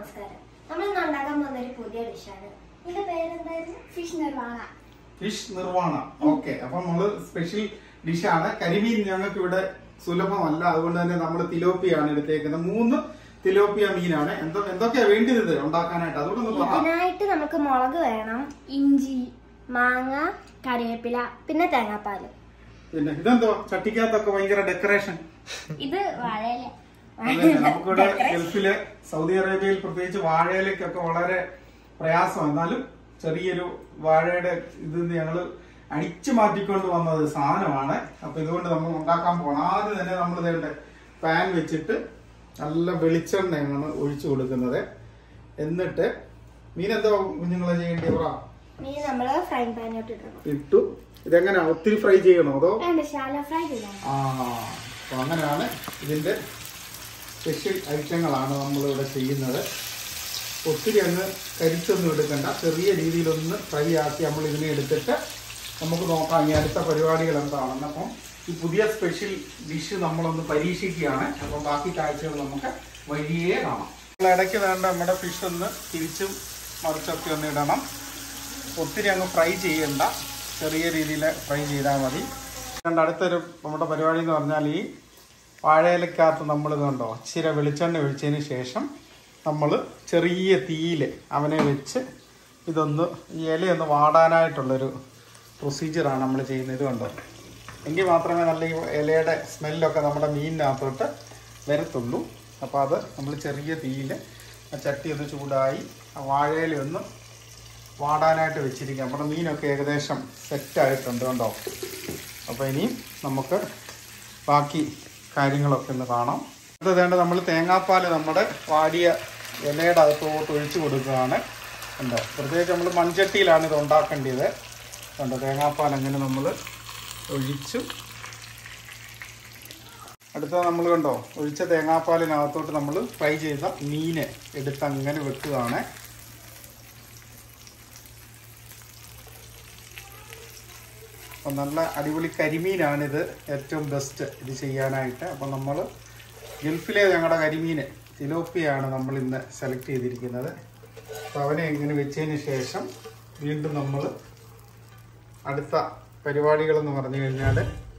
നമസ്കാരം നമ്മൾ ഇന്ന് ഉണ്ടാക്കാൻ പോകുന്ന ഒരു പുതിയ ഡിഷാണ് ഇതിന്റെ പേരെന്തായിരുന്നു fish nirvana fish nirvana okay അപ്പൊ നമ്മള് സ്പെഷ്യൽ ഡിഷാണ് കരിമീൻ ഞങ്ങൾക്ക് ഇവിടെ സുലഭമല്ല അതുകൊണ്ട് തന്നെ നമ്മൾ തിലോപ്പിയാണ് എടുത്തേക്കുന്നത് മൂന്ന് തിലോപ്പിയ മീനാണ് എന്തോ എന്തൊക്കെയാ വേണ്ടത് ഇത് ഉണ്ടാക്കാനായിട്ട് അതുകൊണ്ട് ഒന്ന് പറ ഇതിനായിട്ട് നമുക്ക് മുളക് വേണം ഇഞ്ചി മാങ്ങ കറിവേപ്പില പിന്നെ തേങ്ങാപ്പാല് പിന്നെ ഇതെന്തോ ചട്ടിക്കകത്തൊക്കെ ഭയങ്കര ഡെക്കറേഷൻ ഇത് വാഴയില നമുക്കിവിടെ ഗൾഫില് സൗദി അറേബ്യയിൽ പ്രത്യേകിച്ച് വാഴയിലേക്കൊക്കെ വളരെ പ്രയാസം എന്നാലും ചെറിയൊരു വാഴയുടെ ഇത് ഞങ്ങള് അടിച്ചു മാറ്റിക്കൊണ്ട് വന്നത് സാധനമാണ് അപ്പൊ ഇതുകൊണ്ട് നമ്മൾ ഉണ്ടാക്കാൻ പോകണം ആദ്യം തന്നെ നമ്മൾ ഇതേണ്ട പാൻ വെച്ചിട്ട് നല്ല വെളിച്ചെണ്ണയാണ് ഒഴിച്ചു കൊടുക്കുന്നത് എന്നിട്ട് മീൻ എന്തോ കുഞ്ഞുങ്ങളെ ചെയ്യേണ്ടി പറ മീൻ നമ്മള് ഫ്രൈ പാനിലോട്ട് ഇടണം ഇട്ടു ഇതെങ്ങനെയാ ഒത്തിരി ഫ്രൈ ചെയ്യണോ അതോ വേണ്ട ശാല ഫ്രൈ ചെയ്യണം ആ അപ്പൊ അങ്ങനെയാണ് ഇതിന്റെ സ്പെഷ്യൽ ഐറ്റങ്ങളാണ് നമ്മളിവിടെ ചെയ്യുന്നത് ഒത്തിരി അങ്ങ് കരിച്ചൊന്നും എടുക്കണ്ട ചെറിയ രീതിയിലൊന്ന് ഫ്രൈ ആക്കി നമ്മൾ ഇതിനെ എടുത്തിട്ട് നമുക്ക് നോക്കാം ഇനി അടുത്ത പരിപാടികൾ എന്താണെന്ന് അപ്പം ഈ പുതിയ സ്പെഷ്യൽ ഡിഷ് നമ്മളൊന്ന് പരീക്ഷിക്കുകയാണ് അപ്പം ബാക്കി കാഴ്ചകൾ നമുക്ക് വഴിയേ കാണാം നമ്മൾ ഇടയ്ക്ക് വേണ്ട നമ്മുടെ ഫിഷ് ഒന്ന് തിരിച്ചും മറിച്ചൊക്കെ ഒന്ന് ഇടണം ഒത്തിരി അങ്ങ് ഫ്രൈ ചെയ്യണ്ട ചെറിയ രീതിയിൽ ഫ്രൈ ചെയ്താൽ മതി രണ്ട് അടുത്തൊരു നമ്മുടെ പരിപാടി എന്ന് പറഞ്ഞാൽ ഈ വാഴയിലക്കകത്ത് നമ്മൾ ഇതുണ്ടോ ഇച്ചിരി വെളിച്ചെണ്ണ ഒഴിച്ചതിന് ശേഷം നമ്മൾ ചെറിയ തീയിൽ അവനെ വെച്ച് ഇതൊന്ന് ഈ ഇലയൊന്ന് വാടാനായിട്ടുള്ളൊരു പ്രൊസീജിയറാണ് നമ്മൾ ചെയ്യുന്നത് ഇത് കണ്ടോ എങ്കിൽ മാത്രമേ നല്ല ഈ ഇലയുടെ സ്മെല്ലൊക്കെ നമ്മുടെ മീനിനകത്തോട്ട് വരത്തുള്ളൂ അപ്പോൾ അത് നമ്മൾ ചെറിയ തീയിൽ ആ ചട്ടി ഒന്ന് ചൂടായി ആ വാഴയില ഒന്ന് വാടാനായിട്ട് വെച്ചിരിക്കാം നമ്മുടെ മീനൊക്കെ ഏകദേശം സെറ്റായിട്ടുണ്ട് കണ്ടോ അപ്പോൾ ഇനിയും നമുക്ക് ബാക്കി കാര്യങ്ങളൊക്കെ ഒന്ന് കാണാം അത് വേണ്ട നമ്മൾ തേങ്ങാപ്പാൽ നമ്മുടെ വാടിയ ഇലയുടെ അകത്തോട്ട് ഒഴിച്ചു കൊടുക്കുകയാണ് കണ്ടോ പ്രത്യേകിച്ച് നമ്മൾ മൺചട്ടിയിലാണ് ഇത് ഉണ്ടാക്കേണ്ടത് കണ്ടോ തേങ്ങാപ്പാൽ അങ്ങനെ നമ്മൾ ഒഴിച്ചു അടുത്ത നമ്മൾ കണ്ടോ ഒഴിച്ച തേങ്ങാപ്പാലിനകത്തോട്ട് നമ്മൾ ഫ്രൈ ചെയ്ത മീന് എടുത്ത് അങ്ങനെ വെക്കുകയാണ് അപ്പം നല്ല അടിപൊളി കരിമീനാണിത് ഏറ്റവും ബെസ്റ്റ് ഇത് ചെയ്യാനായിട്ട് അപ്പം നമ്മൾ ഗൾഫിലെ ഞങ്ങളുടെ കരിമീൻ തിലോപ്പിയാണ് നമ്മൾ ഇന്ന് സെലക്ട് ചെയ്തിരിക്കുന്നത് അപ്പോൾ അവനെ ഇങ്ങനെ വെച്ചതിന് ശേഷം വീണ്ടും നമ്മൾ അടുത്ത പരിപാടികളെന്ന് പറഞ്ഞു കഴിഞ്ഞാൽ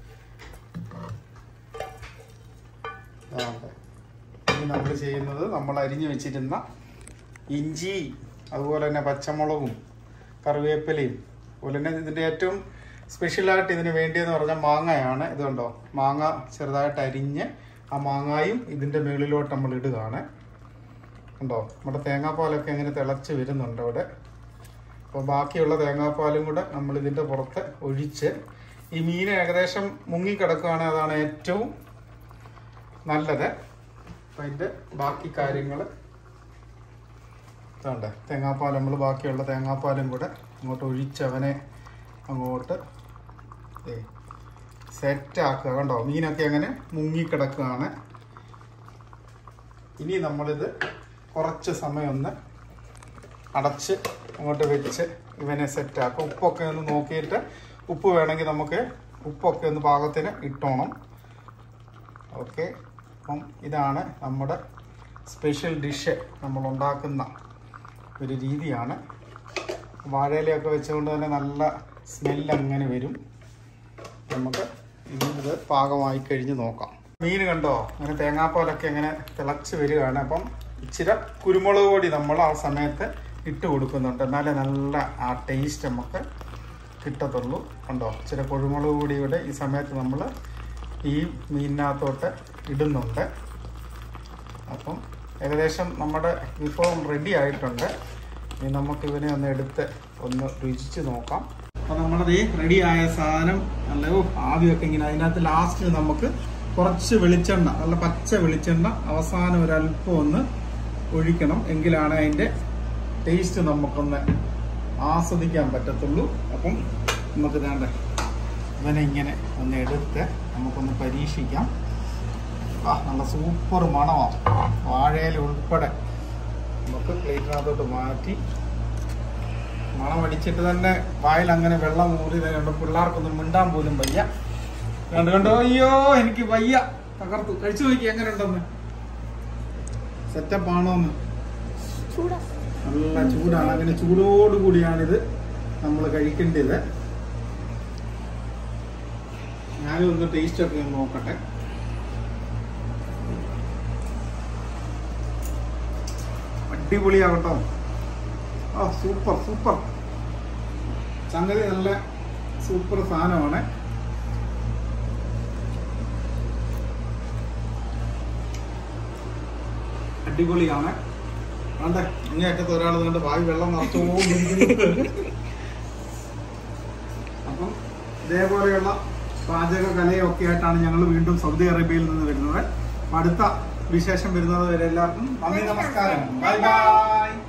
ഇനി നമ്മൾ ചെയ്യുന്നത് നമ്മൾ അരിഞ്ഞു വെച്ചിരുന്ന ഇഞ്ചി അതുപോലെ തന്നെ പച്ചമുളകും കറിവേപ്പിലയും അതുപോലെ തന്നെ ഇതിൻ്റെ ഏറ്റവും സ്പെഷ്യലായിട്ട് ഇതിന് വേണ്ടിയെന്ന് പറഞ്ഞാൽ മാങ്ങയാണ് ഇത് കണ്ടോ മാങ്ങ ചെറുതായിട്ട് അരിഞ്ഞ് ആ മാങ്ങായും ഇതിൻ്റെ മുകളിലോട്ട് നമ്മൾ ഇടുകയാണ് കണ്ടോ നമ്മുടെ തേങ്ങാപ്പാലൊക്കെ ഇങ്ങനെ തിളച്ച് വരുന്നുണ്ട് അവിടെ അപ്പോൾ ബാക്കിയുള്ള തേങ്ങാപ്പാലും കൂടെ നമ്മൾ ഇതിൻ്റെ പുറത്ത് ഒഴിച്ച് ഈ മീൻ ഏകദേശം മുങ്ങിക്കിടക്കുകയാണെങ്കിൽ അതാണ് ഏറ്റവും നല്ലത് അപ്പം അതിൻ്റെ ബാക്കി കാര്യങ്ങൾ ഇതുണ്ട് തേങ്ങാപ്പാൽ നമ്മൾ ബാക്കിയുള്ള തേങ്ങാപ്പാലും കൂടെ അങ്ങോട്ട് ഒഴിച്ചവനെ അങ്ങോട്ട് സെറ്റ് ആക്കുക കണ്ടോ മീനൊക്കെ അങ്ങനെ മുങ്ങിക്കിടക്കുകയാണ് ഇനി നമ്മളിത് കുറച്ച് സമയം ഒന്ന് അടച്ച് അങ്ങോട്ട് വെച്ച് ഇവനെ സെറ്റ് ആക്കും ഉപ്പൊക്കെ ഒന്ന് നോക്കിയിട്ട് ഉപ്പ് വേണമെങ്കിൽ നമുക്ക് ഉപ്പൊക്കെ ഒന്ന് പാകത്തിന് ഇട്ടോണം ഓക്കെ അപ്പം ഇതാണ് നമ്മുടെ സ്പെഷ്യൽ ഡിഷ് നമ്മൾ ഉണ്ടാക്കുന്ന ഒരു രീതിയാണ് വാഴയിലയൊക്കെ വെച്ചുകൊണ്ട് തന്നെ നല്ല സ്മെല്ല് അങ്ങനെ വരും നമുക്ക് ഇനി ഇത് പാകമായി കഴിഞ്ഞ് നോക്കാം മീൻ കണ്ടോ അങ്ങനെ തേങ്ങാപ്പാലൊക്കെ അങ്ങനെ തിളച്ച് വരികയാണ് അപ്പം ഇച്ചിരി കുരുമുളക് പൊടി നമ്മൾ ആ സമയത്ത് ഇട്ട് കൊടുക്കുന്നുണ്ട് എന്നാലേ നല്ല ആ ടേസ്റ്റ് നമുക്ക് കിട്ടത്തുള്ളൂ കണ്ടോ ഇച്ചിരി കുരുമുളക് പൊടിയുടെ ഈ സമയത്ത് നമ്മൾ ഈ മീനിനകത്തോട്ട് ഇടുന്നുണ്ട് അപ്പം ഏകദേശം നമ്മുടെ വിഭവം റെഡി ആയിട്ടുണ്ട് ഇനി നമുക്ക് ഇവനെ ഒന്ന് എടുത്ത് ഒന്ന് രുചിച്ച് നോക്കാം അപ്പം നമ്മളത് റെഡി ആയ സാധനം നല്ല ഓ, ആവിയൊക്കെ ഇങ്ങനെ അതിനകത്ത് ലാസ്റ്റ് നമുക്ക് കുറച്ച് വെളിച്ചെണ്ണ നല്ല പച്ച വെളിച്ചെണ്ണ അവസാനം ഒരല്പം ഒന്ന് ഒഴിക്കണം എങ്കിലാണ് അതിൻ്റെ ടേസ്റ്റ് നമുക്കൊന്ന് ആസ്വദിക്കാൻ പറ്റത്തുള്ളൂ അപ്പം നമുക്ക് വേണ്ട ഇവനെ ഇങ്ങനെ ഒന്ന് എടുത്ത് നമുക്കൊന്ന് പരീക്ഷിക്കാം ആ നല്ല സൂപ്പർ മണമാണ് വാഴയില ഉൾപ്പെടെ നമുക്ക് പ്ലേറ്റിനകത്തോട്ട് മാറ്റി മണം അടിച്ചിട്ട് തന്നെ വായിൽ അങ്ങനെ വെള്ളം ഊറി കണ്ടോ പിള്ളേർക്കൊന്നും മിണ്ടാൻ പോലും വയ്യ കണ്ടു കണ്ടോ അയ്യോ എനിക്ക് വയ്യ തകർത്തു കഴിച്ചു നോക്കി എങ്ങനെ ഉണ്ടെന്ന് സെറ്റപ്പ് ആണോന്ന് ചൂടാ നല്ല ചൂടാണ് അങ്ങനെ ചൂടോടുകൂടിയാണിത് നമ്മൾ കഴിക്കേണ്ടത് ഞാനും ഒന്ന് ടേസ്റ്റ് ഒക്കെ ഒന്ന് നോക്കട്ടെ അടിപൊളിയാകട്ടോ ആ സൂപ്പർ സൂപ്പർ സംഗതി നല്ല സൂപ്പർ സാധനമാണ് അടിപൊളിയാണ് വേണ്ടേ അങ്ങേയറ്റത്ത് ഒരാൾ നിങ്ങളുടെ വായു വെള്ളം നിറച്ചുകൊണ്ടിരിക്കുന്നു അപ്പം ഇതേപോലെയുള്ള പാചക കലയൊക്കെ ആയിട്ടാണ് ഞങ്ങൾ വീണ്ടും സൗദി അറേബ്യയിൽ നിന്ന് വരുന്നത് അപ്പം അടുത്ത വിശേഷം വരുന്നത് വരെ എല്ലാവർക്കും നന്ദി നമസ്കാരം ബൈ ബൈ